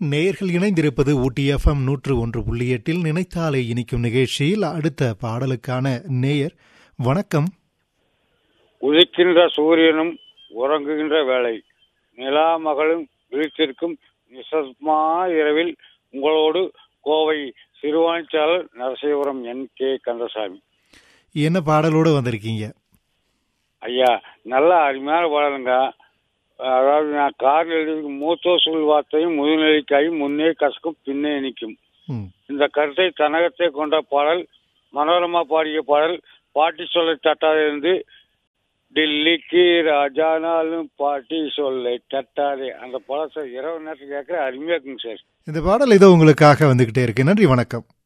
நேயர்கள் இணைந்திருப்பது ஊட்டி எஃப்எம் நூற்று ஒன்று புள்ளி எட்டில் நினைத்தாலே இனிக்கும் நிகழ்ச்சியில் அடுத்த பாடலுக்கான நேயர் வணக்கம் உதிக்கின்ற சூரியனும் உறங்குகின்ற வேளை நிலா மகளும் விழித்திருக்கும் நிசப்மா இரவில் உங்களோடு கோவை சிறுவாணிச்சாளர் நரசிவபுரம் என் கே கந்தசாமி என்ன பாடலோடு வந்திருக்கீங்க ஐயா நல்ல அருமையான பாடலுங்க அதாவது நான் காரில் எழுதி மூத்தோ சொல் வார்த்தையும் முதுநெல்லிக்காயும் முன்னே கசக்கும் பின்னே நிற்கும் ம், இந்த கருத்தை தன்னகத்தை கொண்ட பாடல் மனோரமா பாடிய பாடல் பாட்டி சொல்லை தட்டாதே இருந்து டில்லிக்கு ராஜானாலும் பாட்டி சொல்லை தட்டாதே அந்த படத்தை இரவு நேரத்தில் கேட்க அருமையா இருக்குங்க சார் இந்த பாடல் இதோ உங்களுக்காக வந்துகிட்டே இருக்கு நன்றி வணக்கம்